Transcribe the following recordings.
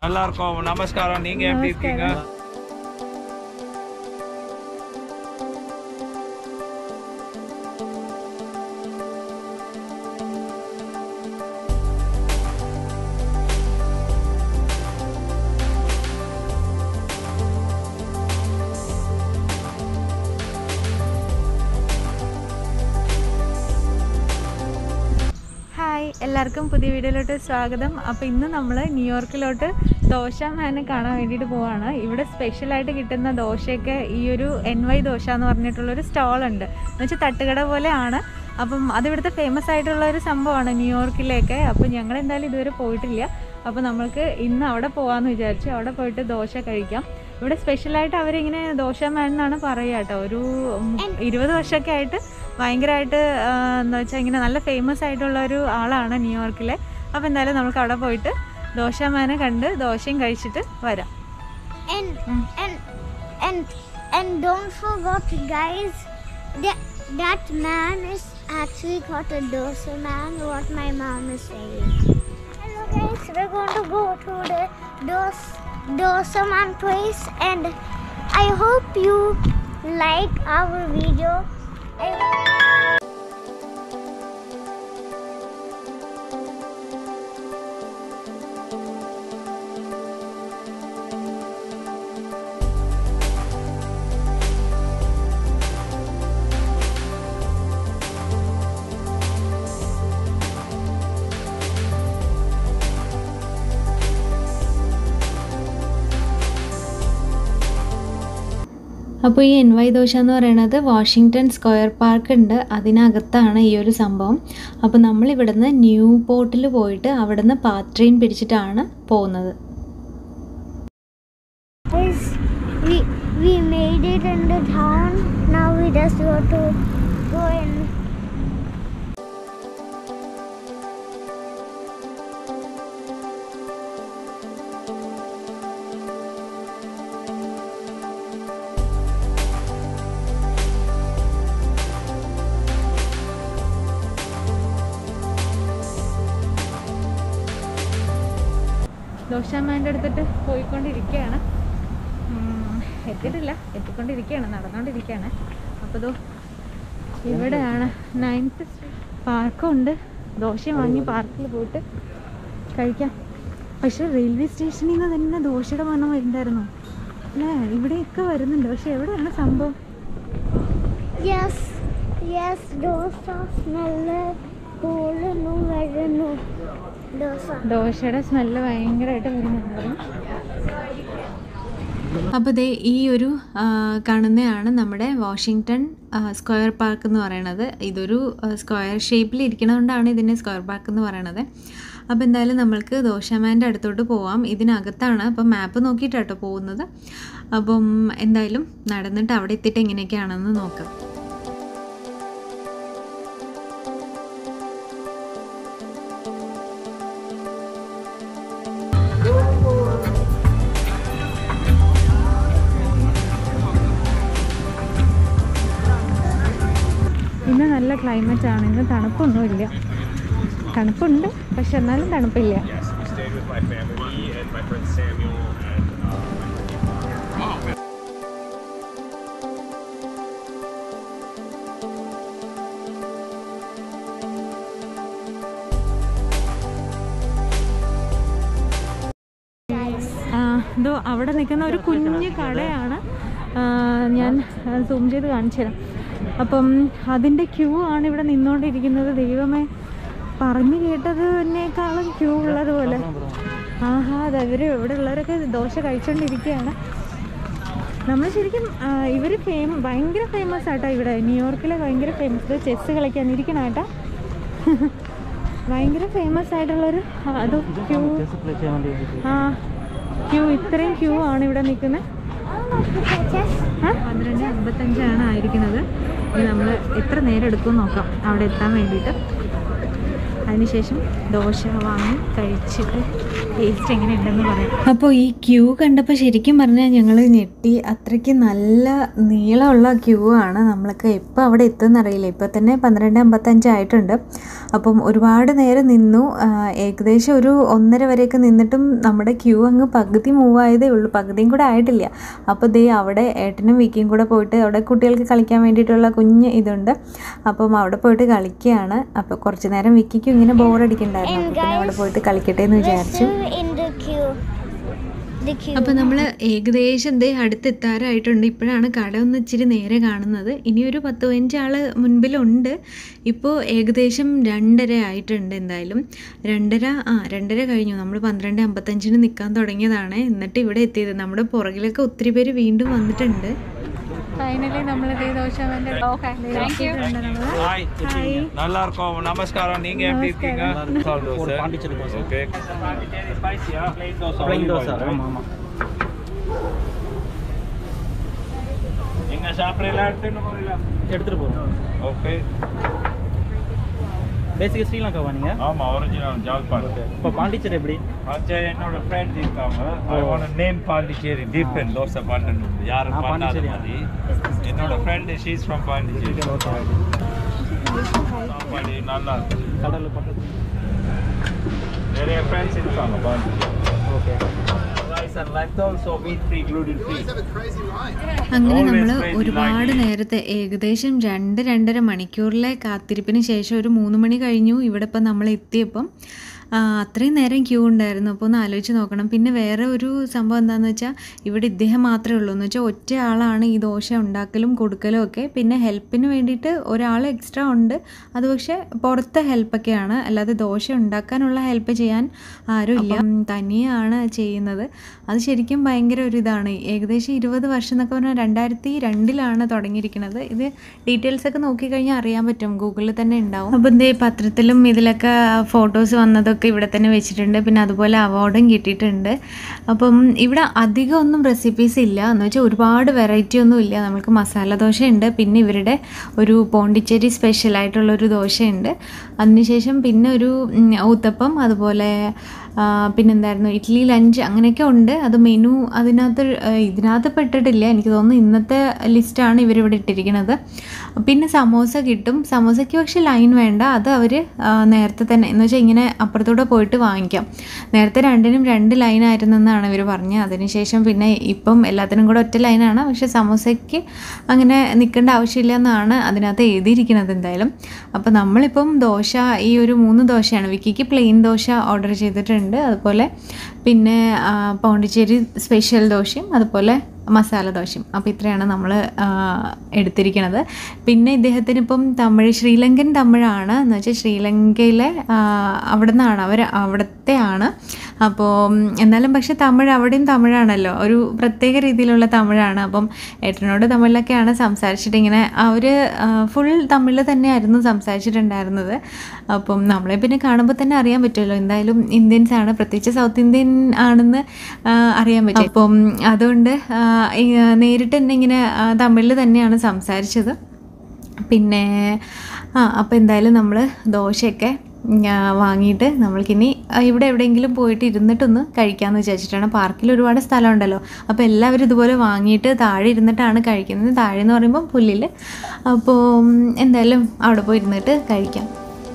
எல்லாருக்கும் நமஸ்காரம் நீங்க எப்படி இருக்கீங்க ഹായ് എല്ലാവർക്കും പുതിയ വീഡിയോയിലോട്ട് സ്വാഗതം അപ്പോൾ ഇന്ന് നമ്മൾ ന്യൂയോർക്കിലോട്ട് ദോശ മാന് കാണാൻ വേണ്ടിയിട്ട് പോവാണ് ഇവിടെ സ്പെഷ്യലായിട്ട് കിട്ടുന്ന ദോശയൊക്കെ ഈ ഒരു എൻ വൈ ദോശ എന്ന് പറഞ്ഞിട്ടുള്ളൊരു സ്റ്റോൾ ഉണ്ട് എന്ന് വെച്ചാൽ തട്ടുകട പോലെയാണ് അപ്പം അത് ഇവിടുത്തെ ഫേമസ് ആയിട്ടുള്ള ഒരു സംഭവമാണ് ന്യൂയോർക്കിലേക്ക് അപ്പോൾ ഞങ്ങൾ എന്തായാലും ഇതുവരെ പോയിട്ടില്ല അപ്പോൾ നമ്മൾക്ക് ഇന്ന് അവിടെ പോകാമെന്ന് വിചാരിച്ചു അവിടെ പോയിട്ട് ദോശ കഴിക്കാം ഇവിടെ സ്പെഷ്യലായിട്ട് അവരിങ്ങനെ ദോശ മാൻ എന്നാണ് പറയുക കേട്ടോ ഒരു ഉം, ഇരുപത് വർഷമൊക്കെ ആയിട്ട് ഭയങ്കരമായിട്ട് എന്താ വെച്ചാൽ ഇങ്ങനെ നല്ല ഫേമസ് ആയിട്ടുള്ള ഒരു ആളാണ് ന്യൂയോർക്കിലെ അപ്പോൾ എന്തായാലും നമുക്ക് അവിടെ പോയിട്ട് ദോശമാനെ കണ്ട് ദോശയും കഴിച്ചിട്ട് വരാം And Mm. and and and don't forget, guys, that that man is actually called a dosa man. What my mom is saying. Hello, guys. We're going to go to the dos dosa man place, and I hope you like our video. I- അപ്പോൾ ഈ N Y dosa എന്ന് പറയുന്നത് Washington square park ഉണ്ട് അതിനകത്താണ് ഈ ഒരു സംഭവം അപ്പോൾ നമ്മൾ ഇവിടുന്ന് ന്യൂ പോർട്ടിൽ പോയിട്ട് അവിടുന്ന് പാത്ത് ട്രെയിൻ പിടിച്ചിട്ടാണ് പോകുന്നത് Guys, we we made it in the town. Now we just go to go in. ദോശമാൻ്റെ അടുത്തിട്ട് പോയിക്കൊണ്ടിരിക്കുകയാണ് ഉം, എത്തിയിട്ടില്ല എത്തിക്കൊണ്ടിരിക്കുകയാണ് നടന്നുകൊണ്ടിരിക്കുകയാണ് അപ്പോൾ ഇതോ ഇവിടെയാണ് നയൻത്ത് പാർക്കുണ്ട് ദോശ വാങ്ങി പാർക്കിൽ പോയിട്ട് കഴിക്കാം പക്ഷെ റെയിൽവേ സ്റ്റേഷനിൽ നിന്ന് തന്നെ ദോശയുടെ മണം വരുന്നുണ്ടായിരുന്നു അല്ലേ ഇവിടെയൊക്കെ വരുന്നുണ്ട് പക്ഷെ എവിടെയാണ് സംഭവം Yes, yes, dosa smell പോളുന്നു വരുന്നു ദോശ ദോശയുടെ സ്മെല്ല് ഭയങ്കരമായിട്ട് വരുന്നുണ്ടായിരുന്നു അപ്പോൾ ദേ ഈ ഒരു ആ, കാണുന്നതാണ് നമ്മുടെ വാഷിങ്ടൺ ആ, സ്ക്വയർ പാർക്ക് എന്ന് പറയുന്നത് ഇതൊരു ആ, സ്ക്വയർ ഷേപ്പിൽ ഇരിക്കണതുകൊണ്ടാണ് ഇതിനെ സ്ക്വയർ പാർക്ക് എന്ന് പറയണത് അപ്പോൾ എന്തായാലും നമ്മൾക്ക് ദോശമാൻ്റെ അടുത്തോട്ട് പോവാം ഇതിനകത്താണ് അപ്പം മാപ്പ് നോക്കിയിട്ടാട്ടോ പോകുന്നത് അപ്പം എന്തായാലും നടന്നിട്ട് അവിടെ എത്തിയിട്ട് എങ്ങനെയൊക്കെയാണെന്ന് നോക്കാം ഇന്ന് നല്ല ക്ലൈമറ്റ് ആണ് ഇന്ന് തണുപ്പൊന്നുമില്ല തണുപ്പുണ്ട് പക്ഷെ എന്നാലും തണുപ്പില്ല stayed with my family and my friend Samuel and ആ, ഇതോ അവിടെ നിൽക്കുന്ന ഒരു കുഞ്ഞു കടയാണ് ആ, ഞാൻ സൂം ചെയ്ത് കാണിച്ചു തരാം അപ്പം അതിൻ്റെ ക്യൂ ആണ് ഇവിടെ നിന്നുകൊണ്ടിരിക്കുന്നത് ദൈവമേ പറഞ്ഞു കേട്ടതിനേക്കാളും ക്യൂ ഉള്ളതുപോലെ ആഹാ അത് അവർ ഇവിടെ ഉള്ളവരൊക്കെ ദോശ കഴിച്ചുകൊണ്ടിരിക്കുകയാണ് നമ്മൾ ശരിക്കും ഇവർ ഫേമ ഭയങ്കര ഫേമസ് ആട്ടോ ഇവിടെ ന്യൂയോർക്കിലെ ഭയങ്കര ഫേമസ് ചെസ്സ് കളിക്കാൻ ഇരിക്കണം കേട്ടോ ഭയങ്കര ഫേമസ് ആയിട്ടുള്ളൊരു ആ, അത് ക്യൂ ആ ക്യൂ ഇത്രയും ക്യൂ ആണ് ഇവിടെ നിൽക്കുന്നത് പന്ത്രണ്ട് അമ്പത്തഞ്ചാണ് ആയിരിക്കുന്നത് ഇനി നമ്മൾ എത്ര നേരം എടുക്കും നോക്കാം അവിടെ എത്താൻ വേണ്ടിയിട്ട് അതിനുശേഷം ദോശ വാങ്ങി കഴിച്ചിട്ട് ടേസ്റ്റ് എങ്ങനെയുണ്ടെന്ന് പറയാം അപ്പോൾ ഈ ക്യൂ കണ്ടപ്പോൾ ശരിക്കും പറഞ്ഞാൽ ഞങ്ങൾ ഞെട്ടി അത്രയ്ക്ക് നല്ല നീളമുള്ള ക്യൂ ആണ് നമ്മളൊക്കെ എപ്പോൾ അവിടെ എത്തുമെന്നറിയില്ല ഇപ്പോൾ തന്നെ പന്ത്രണ്ട് അമ്പത്തഞ്ച് ആയിട്ടുണ്ട് അപ്പം ഒരുപാട് നേരം നിന്നു ആ, ഏകദേശം ഒരു ഒന്നര വരെയൊക്കെ നിന്നിട്ടും നമ്മുടെ ക്യൂ അങ്ങ് പകുതി മൂവ് ആയതേ ഉള്ളൂ പകുതിയും കൂടെ ആയിട്ടില്ല അപ്പോൾ ദേ അവിടെ ഏട്ടനും വിക്കിയും കൂടെ പോയിട്ട് അവിടെ കുട്ടികൾക്ക് കളിക്കാൻ വേണ്ടിയിട്ടുള്ള കുഞ്ഞ് ഇതുണ്ട് അപ്പം അവിടെ പോയിട്ട് കളിക്കുകയാണ് അപ്പോൾ കുറച്ച് നേരം വിക്കിക്കും ഇങ്ങനെ ബോറടിക്കണ്ടായിരുന്നു അപ്പോൾ പിന്നെ അവിടെ പോയിട്ട് കളിക്കട്ടെ എന്ന് We're വിചാരിച്ചു still in the queue. The queue. അപ്പോൾ നമ്മൾ ഏകദേശം ദേ അടുത്തെത്താറായിട്ടുണ്ട് ഇപ്പോഴാണ് കട ഒന്ന് ഇച്ചിരി നേരെ കാണുന്നത് ഇനി ഒരു പത്ത് പതിനഞ്ച് ആൾ മുൻപിലുണ്ട് ഇപ്പോൾ ഏകദേശം രണ്ടര ആയിട്ടുണ്ട് എന്തായാലും രണ്ടര ആ രണ്ടര കഴിഞ്ഞു നമ്മൾ പന്ത്രണ്ട് അമ്പത്തഞ്ചിന് നിൽക്കാൻ തുടങ്ങിയതാണ് എന്നിട്ട് ഇവിടെ എത്തിയത് നമ്മുടെ പുറകിലൊക്കെ ഒത്തിരി പേര് വീണ്ടും വന്നിട്ടുണ്ട് ഫൈനലി നമ്മൾ ഇതേ ദോശാവൻ്റെ നമ്മൾ ஹாய் நல்லா இருக்கும் நமஸ்காரம் நீங்க எப்படி இருக்கீங்க பாண்டிச்சேரி தோசை ஓகே ஸ்பைசியா பிளைன் தோசை பிளைன் தோசை ஆமா ஆமா எங்க சாப்பிடலாம் எடுத்துட்டு போறீங்களா எடுத்துட்டு போறோம் ஓகே பேசிக்காக ஸ்ரீலங்காவா நீங்கள் ஆமா ஒரிஜினல் ஜாழ்ப்பாணம் இப்போ பாண்டிச்சேரி எப்படி பாண்டிச்சேரி என்னோட ஃப்ரெண்ட் இருக்காங்க I want name Pondicherry different dosa பண்ணணும் யாரும் நான் பண்ணாத பாண்டிச்சேரி. மாதிரி என்னோட ஃப்ரெண்ட் ஷீஸ் ஃப்ரம் பாண்டிச்சேரி சாப்பாடு நல்லா இருக்கு கடல் பக்கத்து நிறைய ஃப்ரெண்ட்ஸ் இருக்காங்க Pondicherry okay rice and lentils, so wheat free, gluten free. അങ്ങനെ Always നമ്മൾ crazy ഒരുപാട് like me. നേരത്തെ ഏകദേശം രണ്ട് രണ്ടര മണിക്കൂറിലെ കാത്തിരിപ്പിന് ശേഷം ഒരു മൂന്ന് മണി കഴിഞ്ഞു ഇവിടെ ഇപ്പം നമ്മൾ എത്തിയപ്പം ആ, അത്രയും നേരം ക്യൂ ഉണ്ടായിരുന്നു അപ്പോൾ ഒന്ന് ആലോചിച്ച് നോക്കണം പിന്നെ വേറെ ഒരു സംഭവം എന്താണെന്ന് വെച്ചാൽ ഇവിടെ ഇദ്ദേഹം മാത്രമേ ഉള്ളൂ എന്ന് വെച്ചാൽ ഒറ്റ ആളാണ് ഈ ദോശ ഉണ്ടാക്കലും കൊടുക്കലും ഒക്കെ പിന്നെ ഹെൽപ്പിന് വേണ്ടിയിട്ട് ഒരാൾ എക്സ്ട്രാ ഉണ്ട് അത് പക്ഷേ പുറത്തെ ഹെൽപ്പൊക്കെയാണ് അല്ലാതെ ദോശ ഉണ്ടാക്കാനുള്ള ഹെൽപ്പ് ചെയ്യാൻ ആരുമില്ല ഉം, തനിയാണ് ചെയ്യുന്നത് അത് ശരിക്കും ഭയങ്കര ഒരു ഇതാണ് ഏകദേശം ഇരുപത് വർഷം എന്നൊക്കെ പറഞ്ഞാൽ രണ്ടായിരത്തി രണ്ടിലാണ് തുടങ്ങിയിരിക്കുന്നത് ഇത് ഡീറ്റെയിൽസ് ഒക്കെ നോക്കിക്കഴിഞ്ഞാൽ അറിയാൻ പറ്റും ഗൂഗിളിൽ തന്നെ ഉണ്ടാവും അപ്പം എന്തേ പത്രത്തിലും ഇതിലൊക്കെ ഫോട്ടോസ് വന്നതൊക്കെ ഇവിടെ തന്നെ വെച്ചിട്ടുണ്ട് പിന്നെ അതുപോലെ അവാർഡും കിട്ടിയിട്ടുണ്ട് അപ്പം ഇവിടെ അധികം ഒന്നും റെസിപ്പീസ് ഇല്ല എന്ന് വെച്ചാൽ ഒരുപാട് വെറൈറ്റി ഒന്നും ഇല്ല നമുക്ക് മസാല ദോശയുണ്ട് പിന്നെ ഇവരുടെ ഒരു പോണ്ടിച്ചേരി സ്പെഷ്യൽ ആയിട്ടുള്ള ഒരു ദോശയുണ്ട് അതിനുശേഷം പിന്നെ ഒരു ഉം, ഊത്തപ്പം അതുപോലെ ആ, പിന്നെന്തായിരുന്നു ഇഡ്ഡലി ലഞ്ച് അങ്ങനെയൊക്കെ ഉണ്ട് അത് മെനു അതിനകത്ത് ആ, ഇതിനകത്ത് പെട്ടിട്ടില്ല എനിക്ക് തോന്നുന്നു ഇന്നത്തെ ലിസ്റ്റാണ് ഇവരിവിടെ ഇട്ടിരിക്കുന്നത് പിന്നെ സമോസ കിട്ടും സമോസയ്ക്ക് പക്ഷേ ലൈൻ വേണ്ട അത് അവർ നേരത്തെ തന്നെ എന്ന് വെച്ചാൽ ഇങ്ങനെ അപ്പുറത്തൂടെ പോയിട്ട് വാങ്ങിക്കാം നേരത്തെ രണ്ടിനും രണ്ട് ലൈനായിരുന്നെന്നാണ് ഇവർ പറഞ്ഞത് അതിനുശേഷം പിന്നെ ഇപ്പം എല്ലാത്തിനും കൂടെ ഒറ്റ ലൈനാണ് പക്ഷേ സമോസയ്ക്ക് അങ്ങനെ നിൽക്കേണ്ട ആവശ്യമില്ല എന്നാണ് അതിനകത്ത് എഴുതിയിരിക്കുന്നത് എന്തായാലും അപ്പോൾ നമ്മളിപ്പം ദോശ ഈ ഒരു മൂന്ന് ദോശയാണ് വിക്കിക്ക് പ്ലെയിൻ ദോശ ഓർഡർ ചെയ്തിട്ടുണ്ട് അതുപോലെ പിന്നെ ആ, പോണ്ടിച്ചേരി സ്പെഷ്യൽ ദോശയും അതുപോലെ മസാല ദോശയും അപ്പോൾ ഇത്രയാണ് നമ്മൾ എടുത്തിരിക്കുന്നത് പിന്നെ ഇദ്ദേഹത്തിന് ഇപ്പം തമിഴ് ശ്രീലങ്കൻ തമിഴാണ് എന്ന് വെച്ചാൽ ശ്രീലങ്കയിലെ ആ, അവിടെ നിന്നാണ് അവർ അവിടുത്തെ ആണ് അപ്പോൾ ഉം, എന്നാലും പക്ഷേ തമിഴ് അവിടെയും തമിഴാണല്ലോ ഒരു പ്രത്യേക രീതിയിലുള്ള തമിഴാണ് അപ്പം ഏട്ടനോട് തമിഴിലൊക്കെയാണ് സംസാരിച്ചിട്ട് ഇങ്ങനെ അവർ ഫുൾ തമിഴിൽ തന്നെയായിരുന്നു സംസാരിച്ചിട്ടുണ്ടായിരുന്നത് അപ്പം നമ്മളെ പിന്നെ കാണുമ്പോൾ തന്നെ അറിയാൻ പറ്റുമല്ലോ എന്തായാലും ഇന്ത്യൻസ് ആണ് പ്രത്യേകിച്ച് സൗത്ത് ഇന്ത്യൻ ആണെന്ന് ആ, അറിയാൻ പറ്റും അപ്പം അതുകൊണ്ട് ആ, ഈ, ആ, നേരിട്ട് തന്നെ ഇങ്ങനെ ആ, തമിഴിൽ തന്നെയാണ് സംസാരിച്ചത് പിന്നെ ആ അപ്പോൾ എന്തായാലും നമ്മൾ ദോശയൊക്കെ ആ, വാങ്ങിയിട്ട് നമ്മൾക്കിനി ആ, ഇവിടെ എവിടെയെങ്കിലും പോയിട്ട് ഇരുന്നിട്ടൊന്ന് കഴിക്കാമെന്ന് വിചാരിച്ചിട്ടാണ് പാർക്കിൽ ഒരുപാട് സ്ഥലമുണ്ടല്ലോ അപ്പോൾ എല്ലാവരും ഇതുപോലെ വാങ്ങിയിട്ട് താഴെ ഇരുന്നിട്ടാണ് കഴിക്കുന്നത് താഴെ എന്ന് പറയുമ്പോൾ പുല്ലിൽ അപ്പോൾ ഉം, എന്തായാലും അവിടെ പോയി ഇരുന്നിട്ട് കഴിക്കാം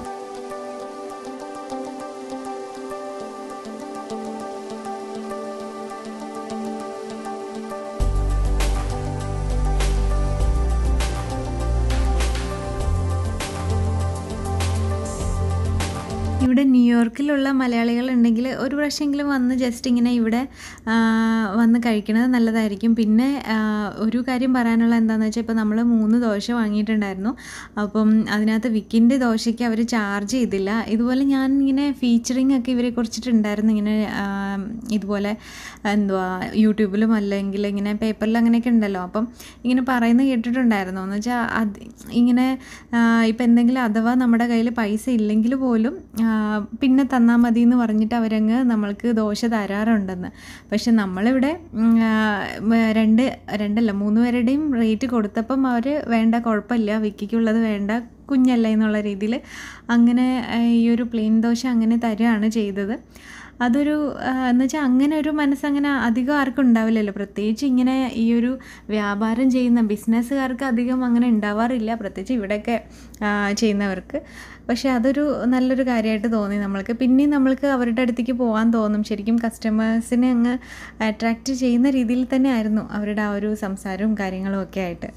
ഇവിടെ ന്യൂയോർക്കിലുള്ള മലയാളികളുണ്ടെങ്കിൽ ഒരു പ്രാവശ്യമെങ്കിലും വന്ന് ജസ്റ്റ് ഇങ്ങനെ ഇവിടെ ആ, വന്ന് കഴിക്കണത് നല്ലതായിരിക്കും പിന്നെ ആ, ഒരു കാര്യം പറയാനുള്ള എന്താണെന്ന് വെച്ചാൽ ഇപ്പോൾ നമ്മൾ മൂന്ന് ദോശ വാങ്ങിയിട്ടുണ്ടായിരുന്നു അപ്പം അതിനകത്ത് വിക്കിൻ്റെ ദോശയ്ക്ക് അവർ ചാർജ് ചെയ്തില്ല ഇതുപോലെ ഞാൻ ഇങ്ങനെ ഫീച്ചറിങ് ഒക്കെ ഇവരെ കുറിച്ചിട്ടുണ്ടായിരുന്നു ഇങ്ങനെ ആ, ഇതുപോലെ എന്തുവാ യൂട്യൂബിലും അല്ലെങ്കിൽ ഇങ്ങനെ പേപ്പറിൽ അങ്ങനെയൊക്കെ ഉണ്ടല്ലോ അപ്പം ഇങ്ങനെ പറയുന്നത് കേട്ടിട്ടുണ്ടായിരുന്നു എന്ന് വെച്ചാൽ അത് ഇങ്ങനെ ഇപ്പം എന്തെങ്കിലും അഥവാ നമ്മുടെ കയ്യിൽ പൈസ ഇല്ലെങ്കിൽ പോലും ആ, പിന്നെ തന്നാൽ മതി എന്ന് പറഞ്ഞിട്ട് അവരങ്ങ് നമ്മൾക്ക് ദോശ തരാറുണ്ടെന്ന് പക്ഷെ നമ്മളിവിടെ ഉം, ആ, ഉം, രണ്ട് രണ്ടല്ല മൂന്ന് പേരുടെയും റേറ്റ് കൊടുത്തപ്പം അവർ വേണ്ട കുഴപ്പമില്ല വിക്കിക്കുള്ളത് വേണ്ട കുഞ്ഞല്ല എന്നുള്ള രീതിയിൽ അങ്ങനെ ആ, ഈ ഒരു പ്ലെയിൻ ദോശ അങ്ങനെ തരുകയാണ് ചെയ്തത് അതൊരു എന്ന് വെച്ചാൽ അങ്ങനെ ഒരു മനസ്സങ്ങനെ അധികം ആർക്കും ഉണ്ടാവില്ലല്ലോ പ്രത്യേകിച്ച് ഇങ്ങനെ ഈ ഒരു വ്യാപാരം ചെയ്യുന്ന ബിസിനസ്സുകാർക്ക് അധികം അങ്ങനെ ഉണ്ടാവാറില്ല പ്രത്യേകിച്ച് ഇവിടെയൊക്കെ ആ, ചെയ്യുന്നവർക്ക് പക്ഷേ അതൊരു നല്ലൊരു കാര്യമായിട്ട് തോന്നി നമ്മൾക്ക് പിന്നെയും നമ്മൾക്ക് അവരുടെ അടുത്തേക്ക് പോകാൻ തോന്നും ശരിക്കും കസ്റ്റമേഴ്സിനെ അങ്ങ് അട്രാക്റ്റ് ചെയ്യുന്ന രീതിയിൽ തന്നെ ആയിരുന്നു അവരുടെ ആ ഒരു സംസാരവും കാര്യങ്ങളും ഒക്കെ ആയിട്ട്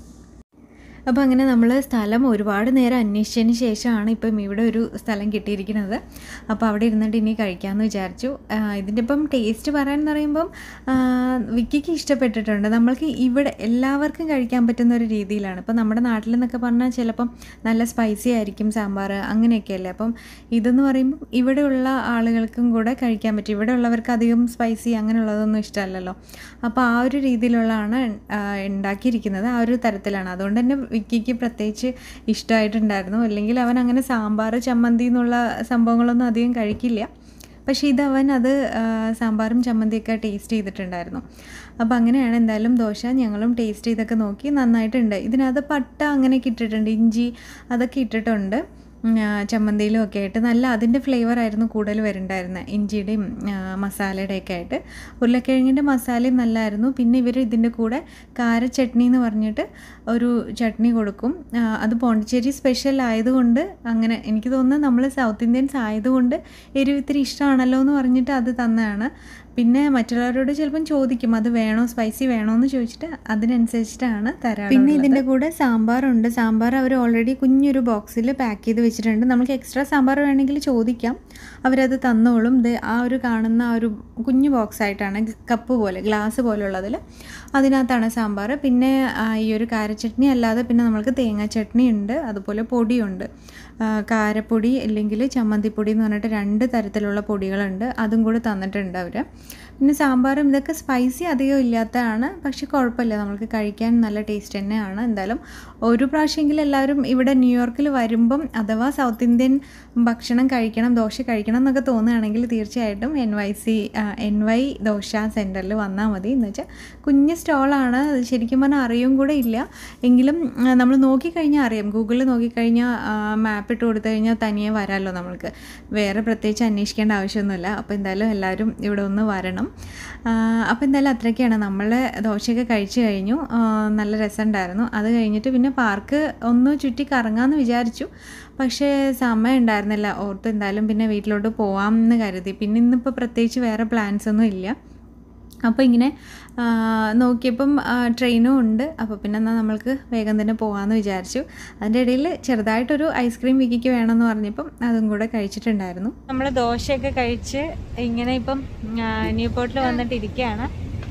അപ്പോൾ അങ്ങനെ നമ്മൾ സ്ഥലം ഒരുപാട് നേരം അന്വേഷിച്ചതിന് ശേഷമാണ് ഇപ്പം ഇവിടെ ഒരു സ്ഥലം കിട്ടിയിരിക്കുന്നത് അപ്പോൾ അവിടെ ഇരുന്നിട്ട് ഇനി കഴിക്കാമെന്ന് വിചാരിച്ചു ആ, ഇതിൻ്റെ ഇപ്പം ടേസ്റ്റ് പറയാൻ പറയുമ്പം ആ, വിക്കിക്ക് ഇഷ്ടപ്പെട്ടിട്ടുണ്ട് നമ്മൾക്ക് ഇവിടെ എല്ലാവർക്കും കഴിക്കാൻ പറ്റുന്ന ഒരു രീതിയിലാണ് ഇപ്പം നമ്മുടെ നാട്ടിൽ നിന്നൊക്കെ പറഞ്ഞാൽ ചിലപ്പം നല്ല സ്പൈസി ആയിരിക്കും സാമ്പാർ അങ്ങനെയൊക്കെയല്ലേ അപ്പം ഇതെന്ന് പറയുമ്പം ഇവിടെയുള്ള ആളുകൾക്കും കൂടെ കഴിക്കാൻ പറ്റും ഇവിടെ ഉള്ളവർക്ക് അധികം സ്പൈസി അങ്ങനെയുള്ളതൊന്നും ഇഷ്ടമല്ലല്ലോ അപ്പോൾ ആ ഒരു രീതിയിലുള്ളതാണ് ആ, ഉണ്ടാക്കിയിരിക്കുന്നത് ആ ഒരു തരത്തിലാണ് അതുകൊണ്ട് തന്നെ വിക്കിക്ക് പ്രത്യേകിച്ച് ഇഷ്ടമായിട്ടുണ്ടായിരുന്നു അല്ലെങ്കിൽ അവൻ അങ്ങനെ സാമ്പാർ ചമ്മന്തി എന്നുള്ള സംഭവങ്ങളൊന്നും അധികം കഴിക്കില്ല പക്ഷേ ഇത് അവൻ അത് ആ, സാമ്പാറും ചമ്മന്തിയൊക്കെ ടേസ്റ്റ് ചെയ്തിട്ടുണ്ടായിരുന്നു അപ്പോൾ അങ്ങനെയാണ് എന്തായാലും ദോശ ഞങ്ങളും ടേസ്റ്റ് ചെയ്തൊക്കെ നോക്കി നന്നായിട്ടുണ്ട് ഇതിനകത്ത് പട്ട അങ്ങനെയൊക്കെ ഇട്ടിട്ടുണ്ട് ഇഞ്ചി അതൊക്കെ ഇട്ടിട്ടുണ്ട് ഉം, ആ, ചമ്മന്തിയിലും ഒക്കെ ആയിട്ട് നല്ല അതിൻ്റെ ഫ്ലേവർ ആയിരുന്നു കൂടുതൽ വരുന്നുണ്ടായിരുന്നത് ഇഞ്ചിയുടെയും ആ, മസാലയുടെയൊക്കെ ആയിട്ട് ഉരുളക്കിഴങ്ങിൻ്റെ മസാലയും നല്ലതായിരുന്നു പിന്നെ ഇവർ ഇതിൻ്റെ കൂടെ കാര ചട്നി എന്ന് പറഞ്ഞിട്ട് ഒരു ചട്നി കൊടുക്കും ആ, അത് പോണ്ടിച്ചേരി സ്പെഷ്യൽ ആയതുകൊണ്ട് അങ്ങനെ എനിക്ക് തോന്നുന്നു നമ്മൾ സൗത്ത് ഇന്ത്യൻസ് ആയതുകൊണ്ട് എരിവ് ഇത്തിരി ഇഷ്ടമാണല്ലോ എന്ന് പറഞ്ഞിട്ട് അത് തന്നതാണ് പിന്നെ മറ്റുള്ളവരോട് ചിലപ്പം ചോദിക്കും അത് വേണോ സ്പൈസി വേണോ എന്ന് ചോദിച്ചിട്ട് അതിനനുസരിച്ചിട്ടാണ് തരാറ് പിന്നെ ഇതിൻ്റെ കൂടെ സാമ്പാറുണ്ട് സാമ്പാർ അവർ ഓൾറെഡി കുഞ്ഞൊരു ബോക്സിൽ പാക്ക് ചെയ്ത് വെച്ചിട്ടുണ്ട് നമുക്ക് എക്സ്ട്രാ സാമ്പാർ വേണമെങ്കിൽ ചോദിക്കാം അവരത് തന്നോളും ഇത് ആ ഒരു കാണുന്ന ആ ഒരു കുഞ്ഞു ബോക്സ് ആയിട്ടാണ് കപ്പ് പോലെ ഗ്ലാസ് പോലുള്ളതിൽ അതിനകത്താണ് സാമ്പാർ പിന്നെ ആ, ഈ ഒരു കാരച്ചട്നി അല്ലാതെ പിന്നെ നമ്മൾക്ക് തേങ്ങാ ചട്നി ഉണ്ട് അതുപോലെ പൊടിയുണ്ട് ആ, കാരപ്പൊടി അല്ലെങ്കിൽ ചമ്മന്തിപ്പൊടി എന്ന് പറഞ്ഞിട്ട് രണ്ട് തരത്തിലുള്ള പൊടികളുണ്ട് അതും കൂടി തന്നിട്ടുണ്ട് അവർ പിന്നെ സാമ്പാറും ഇതൊക്കെ സ്പൈസി അധികം ഇല്ലാത്തതാണ് പക്ഷെ കുഴപ്പമില്ല നമുക്ക് കഴിക്കാൻ നല്ല ടേസ്റ്റ് തന്നെയാണ് എന്തായാലും ഒരു പ്രാവശ്യമെങ്കിലും എല്ലാവരും ഇവിടെ ന്യൂയോർക്കിൽ വരുമ്പം അഥവാ സൗത്ത് ഇന്ത്യൻ ഭക്ഷണം കഴിക്കണം ദോശ കഴിക്കണം എന്നൊക്കെ തോന്നുകയാണെങ്കിൽ തീർച്ചയായിട്ടും N Y C N Y dosa സെൻറ്ററിൽ വന്നാൽ മതി എന്ന് വെച്ചാൽ കുഞ്ഞ് സ്റ്റോളാണ് അത് ശരിക്കും പറഞ്ഞാൽ അറിയും കൂടെ ഇല്ല എങ്കിലും നമ്മൾ നോക്കിക്കഴിഞ്ഞാൽ അറിയാം ഗൂഗിളിൽ നോക്കിക്കഴിഞ്ഞാൽ മാപ്പ് ഇട്ട് കൊടുത്തു കഴിഞ്ഞാൽ തനിയെ വരാമല്ലോ നമ്മൾക്ക് വേറെ പ്രത്യേകിച്ച് അന്വേഷിക്കേണ്ട ആവശ്യമൊന്നുമില്ല അപ്പോൾ എന്തായാലും എല്ലാവരും ഇവിടെ ഒന്ന് വരണം അപ്പോൾ എന്തായാലും അത്രയൊക്കെയാണ് നമ്മൾ ദോശയൊക്കെ കഴിച്ചു കഴിഞ്ഞു ആ, നല്ല രസമുണ്ടായിരുന്നു അത് കഴിഞ്ഞിട്ട് പിന്നെ പാർക്ക് ഒന്ന് ചുറ്റി കറങ്ങാമെന്ന് വിചാരിച്ചു പക്ഷേ സമയം ഉണ്ടായിരുന്നില്ല ഓർത്ത് എന്തായാലും പിന്നെ വീട്ടിലോട്ട് പോവാം എന്ന് കരുതി പിന്നെ ഇന്നിപ്പോൾ പ്രത്യേകിച്ച് വേറെ പ്ലാൻസ് ഒന്നും ഇല്ല അപ്പോൾ ഇങ്ങനെ ആ, നോക്കിയപ്പം ആ, ട്രെയിനും ഉണ്ട് അപ്പോൾ പിന്നെ എന്നാൽ നമ്മൾക്ക് വേഗം തന്നെ പോകാമെന്ന് വിചാരിച്ചു അതിൻ്റെ ഇടയിൽ ചെറുതായിട്ടൊരു ഐസ്ക്രീം വിക്കിക്ക് വേണമെന്ന് പറഞ്ഞപ്പം അതും കൂടെ കഴിച്ചിട്ടുണ്ടായിരുന്നു നമ്മൾ ദോശയൊക്കെ കഴിച്ച് ഇങ്ങനെ ഇപ്പം ന്യൂ പോർട്ടിൽ വന്നിട്ട് ഇരിക്കുകയാണ്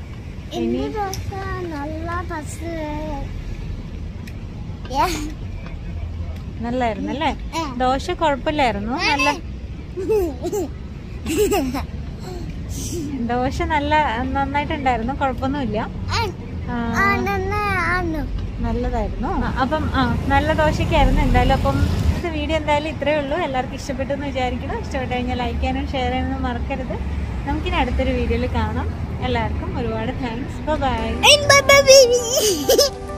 ഇന്ന് ദോശ നല്ല പസ് നല്ലായിരുന്നു അല്ലേ ദോശ കുഴപ്പമില്ലായിരുന്നു നല്ല ദോശ നല്ല നന്നായിട്ടുണ്ടായിരുന്നു കുഴപ്പമൊന്നുമില്ല ആ, ആണ് നല്ലതായിരുന്നു ആ, അപ്പം ആ നല്ല ദോശയ്ക്കായിരുന്നു എന്തായാലും അപ്പം ഇത് വീഡിയോ എന്തായാലും ഇത്രയേ ഉള്ളൂ എല്ലാവർക്കും ഇഷ്ടപ്പെട്ടു എന്ന് വിചാരിക്കണം ഇഷ്ടപ്പെട്ട് കഴിഞ്ഞാൽ ലൈക്ക് ചെയ്യാനും ഷെയർ ചെയ്യാനും മറക്കരുത് നമുക്കിനി അടുത്തൊരു വീഡിയോയിൽ കാണാം എല്ലാവർക്കും ഒരുപാട് thanks bye Bye bye baby.